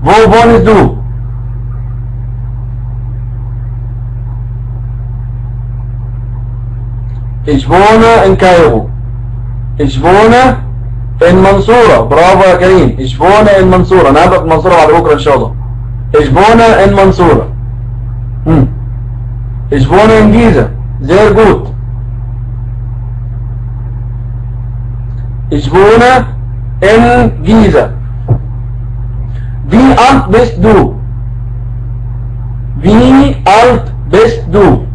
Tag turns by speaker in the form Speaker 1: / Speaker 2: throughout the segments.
Speaker 1: Wo wohnst du? Ich wohne in Kairo. Ich wohne in منصورة برافو يا كريم ich wohne in منصورة انا هبقى في منصورة بعد بكرة ان شاء الله ich wohne in منصورة hm. ich wohne in Giza sehr gut ich wohne in Giza wie alt bist du wie alt bist du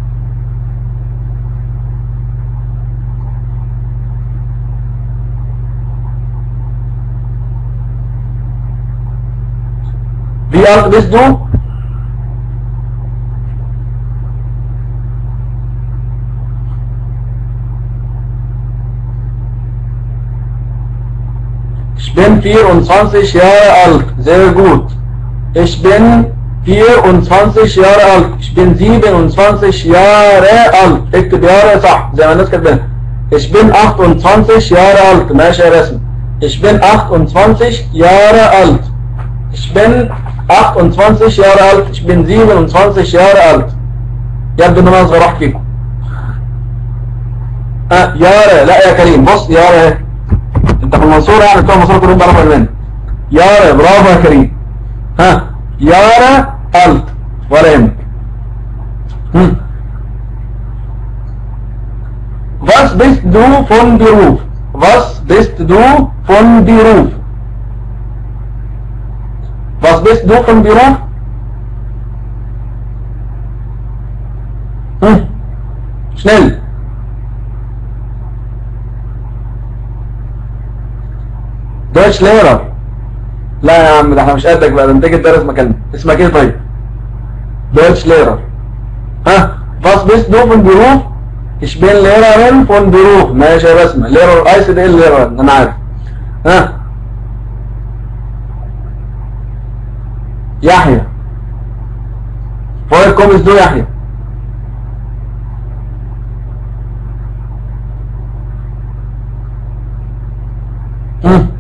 Speaker 1: Wie alt bist du? Ich bin 24 Jahre alt. Sehr gut. Ich bin 24 Jahre alt. Ich bin 27 Jahre alt. اكتب Jahre صح زي ما الناس كاتبين. Ich bin 28 Jahre alt. ماشي يا رسم. Ich bin 28 Jahre alt. Ich bin 28 Jahre alt, ich bin 27 Jahre alt. يبدو ان انا اصغر واحد فيكم. اه يارا لا يا كريم بص يارا اهي. انت في المنصورة يعني بتوع المنصورة كلهم بيعرفوا الماني. يارا برافو يا كريم. ها يارا alt ولا يهمك. هم. Was bist du von Beruf? Was bist du von Beruf? Was bist du von Beruf? Hm. Schnell. Deutsch Lehrer. لا يا عم ده احنا مش قدك بقى ده انت جيت دارس مكاننا اسمك ايه طيب Deutsch Lehrer ها was bist du von Beruf ich bin Lehrerin von Beruf ماشي يا بسمة Lehrer ايس ده ايه Lehrer انا عارف ها يحيى woher kommst du يحيى hm.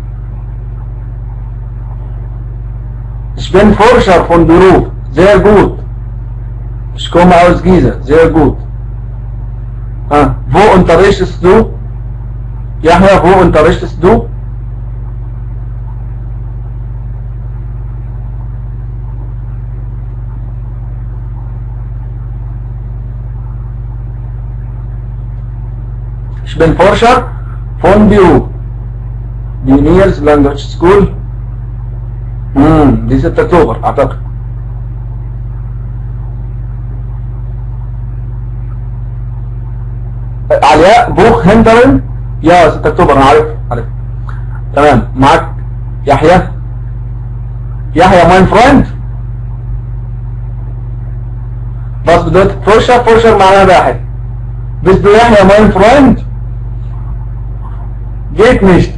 Speaker 1: Ich bin Forscher von Beruf. Sehr gut. Ich komme aus Giza. Sehr gut. Ah, wo unterrichtest du? Yahya, wo unterrichtest du? Ich bin Forscher von Beruf. Die Niels Language School امم دي 6 اكتوبر اعتقد علياء بوخ هندرن يا 6 اكتوبر انا عارف عارف تمام معاك يحيى يحيى ماين فريند بس بدأت فرشة فرشة معناها واحد بس du يحيى ماين فريند geht nicht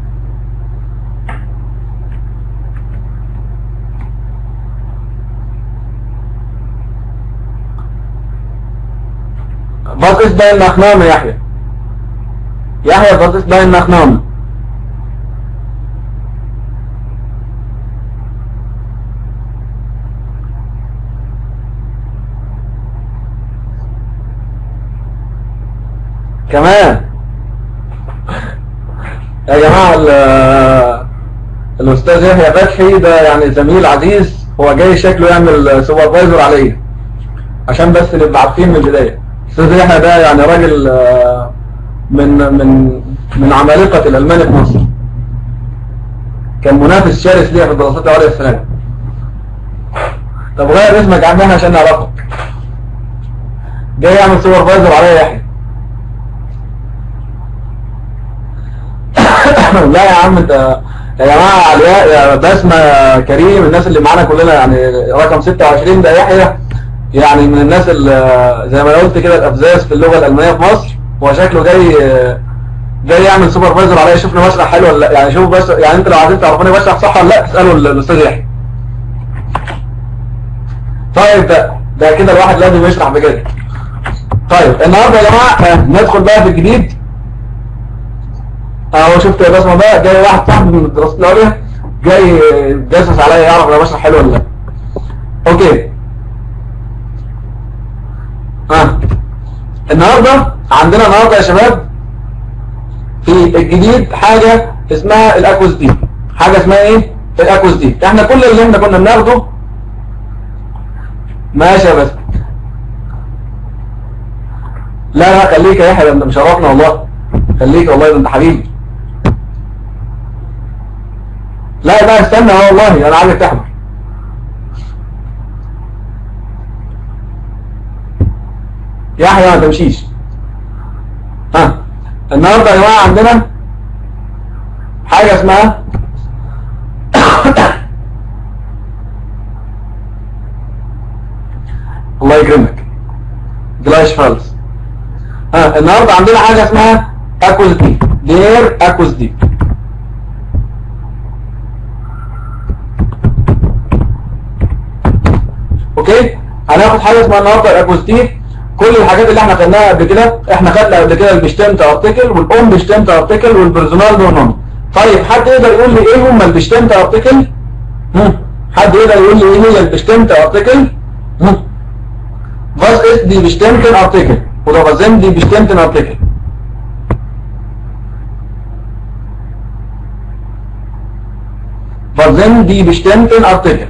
Speaker 1: Was ist dein Nachname, Yahya? Yahya, was ist dein Nachname? كمان يا جماعة ال- الأستاذ يحيى فتحي ده يعني زميل عزيز هو جاي شكله يعمل سوبرفايزر عليا عشان بس نبقى عارفين من البداية استاذ يحيى ده يعني راجل آه، من من من عمالقة الألمان في مصر كان منافس شرس ليا في الدراسات العليا السنة دي. طب غير اسمك يا عم يحيى عشان نعرفك جاي يعمل سوبرفايزر عليا يا يحيى لا يا عم انت يا جماعة علياء يا بسمة كريم الناس اللي معانا كلنا يعني رقم 26 ده يحيى يعني من الناس اللي زي ما أنا قلت كده الافزاز في اللغة الالمانية في مصر هو شكله جاي جاي يعمل سوبرفايزر عليا يشوفني بشرح حلو ولا لا يعني شوف بس يعني انت لو عايزين تعرفوني بشرح صح ولا لا اسالوا الاستاذ يحيى طيب ده ده كده الواحد لازم يشرح بجد طيب النهارده يا جماعه آه، ندخل بقى في الجديد اهو شفت يا بسمه بقى جاي واحد صاحبي من الدراسات العليا جاي جاسس عليا يعرف انا بشرح حلو ولا لا اوكي ها آه. النهارده عندنا النهارده يا شباب في الجديد حاجه اسمها الاكوس دي حاجه اسمها ايه الاكوس دي احنا كل اللي احنا كنا بناخده ماشي يا بس لا لا خليك يا يحيى ده انت مشرفنا والله خليك والله ده انت حبيبي لا لا استنى اهو والله انا عايزك تحضر يحيى ما تمشيش ها النهارده يا جماعه عندنا حاجه اسمها الله يكرمك جلاش فالس ها النهارده عندنا حاجه اسمها اكوز دي دير اكوز دي اوكي هناخد حاجه اسمها النهارده الاكوستيك كل الحاجات اللي احنا خدناها قبل كده احنا خدنا قبل كده البشتمت ارتكل والام بشتمت ارتكل والبرسونال بونوم طيب حد يقدر يقول لي ايه هم البشتمت ارتكل حد يقدر يقول لي ايه هي البشتمت ارتكل Was ist die bestimmten Artikel? Oder was sind die bestimmten Artikel? Was sind die bestimmten Artikel?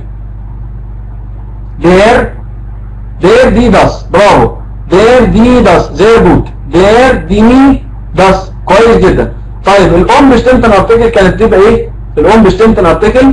Speaker 1: Der, der, die, das. Bravo. Der, die, das. Sehr gut. Der, die, das. كويس جدا. طيب الأم بشتمتن ارتكل كانت تبقى ايه؟ الأم بشتمتن ارتكل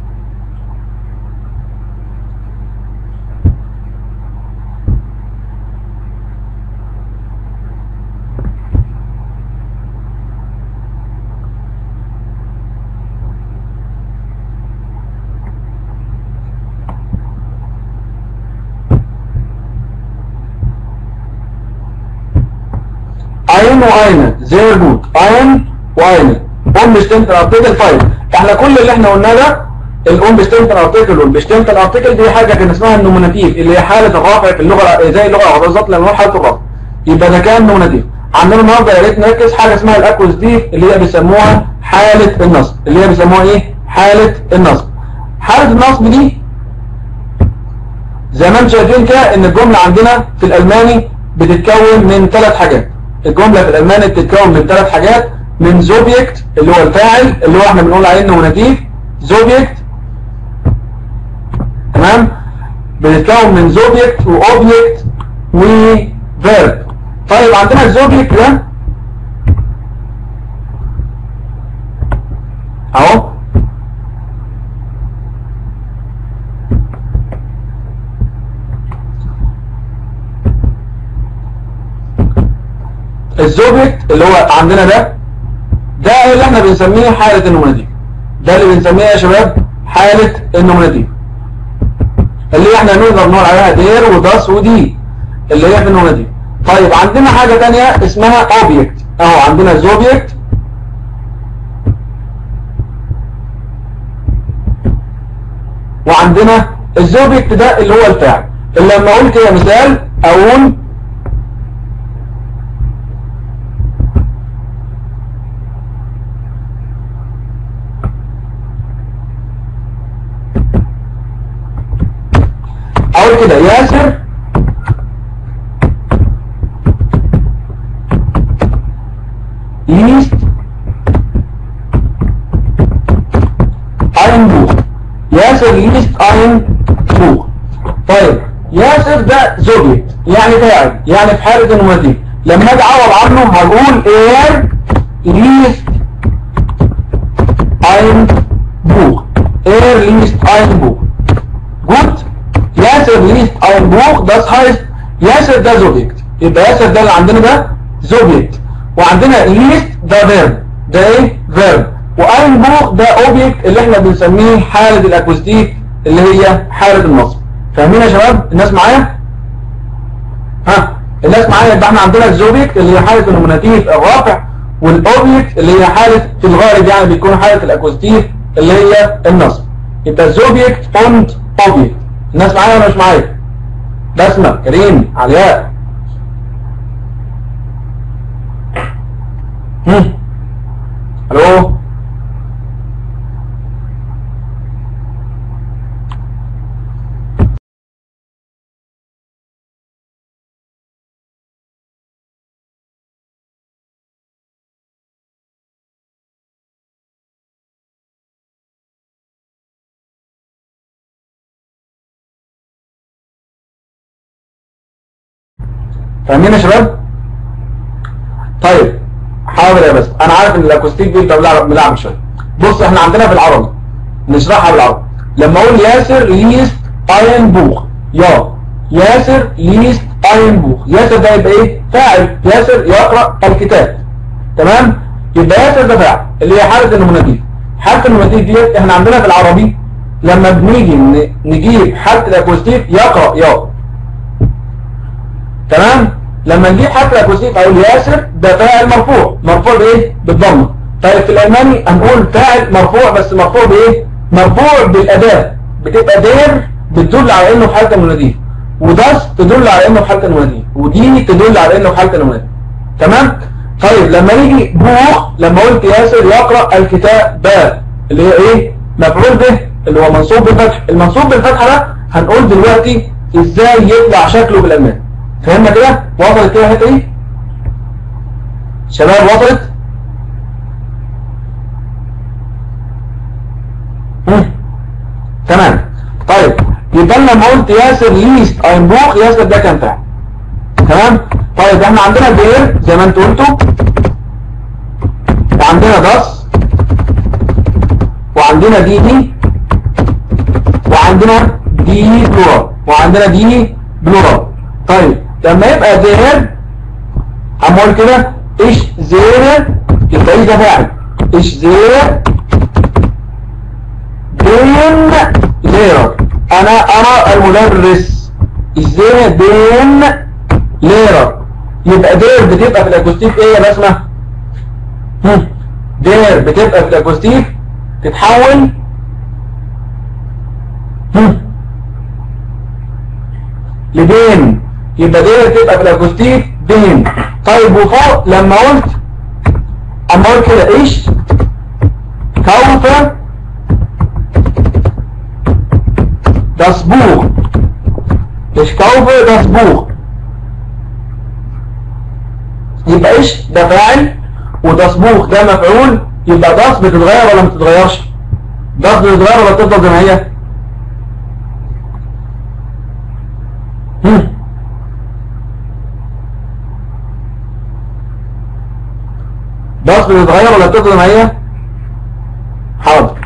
Speaker 1: ein وأين sehr gut ein وأين أم بشتمتن ارتكل طيب احنا كل اللي احنا قلناه ده الأم بشتمتن ارتكل والبشتمتن ارتكل دي حاجة كان اسمها النوميناتيف اللي هي حالة الرفع في اللغة زي اللغة العربية بالظبط لما نقول حالة الرفع يبقى ده كان نوميناتيف عندنا النهارده يا ريت نركز حاجة اسمها الأكوس دي اللي هي بيسموها حالة النصب اللي هي بيسموها ايه؟ حالة النصب حالة النصب دي زي ما انتم شايفين كده ان الجملة عندنا في الألماني بتتكون من ثلاث حاجات الجملة في الألماني بتتكون من ثلاث حاجات من زوبيكت اللي هو الفاعل اللي هو احنا بنقول عليه النوميناتيف زوبيكت تمام بتتكون من زوبيكت واوبجكت وفيرب طيب عندنا الزوبيكت ده اهو الزوبيكت اللي هو عندنا ده ده اللي احنا بنسميه حالة النوميناتيف ده اللي بنسميه يا شباب حالة النوميناتيف اللي احنا نقدر نقول عليها دير وداس ودي اللي هي في النوميناتيف طيب عندنا حاجة تانية اسمها اوبجكت اهو عندنا زوبيكت وعندنا الزوبيكت ده اللي هو الفاعل اللي لما اقول كده مثال اقول اقول كده ياسر liest ein Buch ياسر liest ein Buch طيب ياسر ده زوجيت يعني فاعل يعني في حالة النوماتيف لما اجي اعوض عنه هقول er liest ein Buch er liest ein Buch gut ياسر liest ein Buch das heißt ياسر ده زوجيت يبقى ياسر ده اللي عندنا ده زوجيت وعندنا ليست ده فيرب ده ايه فيرب واين بوخ ده اوبجكت اللي احنا بنسميه حالة الاكوستيك اللي هي حالة النصب فاهمين يا شباب الناس معايا ها الناس معايا يبقى احنا عندنا الزوبجكت اللي هي حالة النوميناتيف الرافع والاوبجكت اللي هي حالة في الغالب يعني بيكون حالة الاكوستيك اللي هي النصب يبقى الزوبجكت اند اوبجكت الناس معايا ولا مش معايا بسمة كريم علياء هم الو فاهمين يا شباب طيب حاضر يا بس انا عارف ان الاكوستيك دي انت بلعب بلعب شويه بص احنا عندنا في العربي نشرحها بالعربي لما اقول ياسر ليست اين بوخ يا ياسر ليست اين بوخ ياسر ده يبقى ايه فاعل ياسر يقرا الكتاب تمام يبقى ياسر ده فاعل اللي هي حاله النموناتيف حاله النموناتيف ديت احنا عندنا في العربي لما بنيجي ن- نجيب حاله الاكوستيك يقرا يا تمام لما نجيب حرف الاكوستيك اقول ياسر ده فاعل مرفوع مرفوع بايه بالضمه طيب في الالماني هنقول فاعل مرفوع بس مرفوع بايه مرفوع بالاداه بتبقى دير بتدل على انه في حاله المناديه وداس تدل على انه في حاله المناديه ودي تدل على انه في حاله المناديه تمام طيب لما نيجي بوخ لما قلت ياسر يقرا الكتاب اللي هي ايه مفعول به اللي هو منصوب بالفتح المنصوب بالفتحه ده هنقول دلوقتي ازاي يطلع شكله بالالماني فهمنا كده وصلت كده الحته دي شباب وصلت مم. تمام طيب يبقى أنا لما قلت ياسر ليست اين بوخ ياسر ده كان فاعل تمام طيب احنا عندنا دير زي ما انتوا قلتوا وعندنا داس وعندنا دي دي وعندنا دي بلورال وعندنا دي بلورال طيب لما يبقى دير هنقول كده ايش زير يبقى ايه ده فاعل ايش زير دين ليرر انا ارى المدرس ايش زير دين ليرر يبقى دير بتبقى في الاكوستيك ايه يا بسمة هم. دير بتبقى في الاكوستيك تتحول هم. لبين يبقى دي تبقى في الاكوستيك بين طيب وفوق لما قلت اما قلت كده ايش كوف das Buch ich kaufe das Buch يبقى ايش ده فاعل وداس بوخ ده مفعول يبقى داس بتتغير ولا ما بتتغيرش داس بتتغير ولا بتفضل زي ما هي هم. داس بتتغير ولا بتفضل زي ما هي حاضر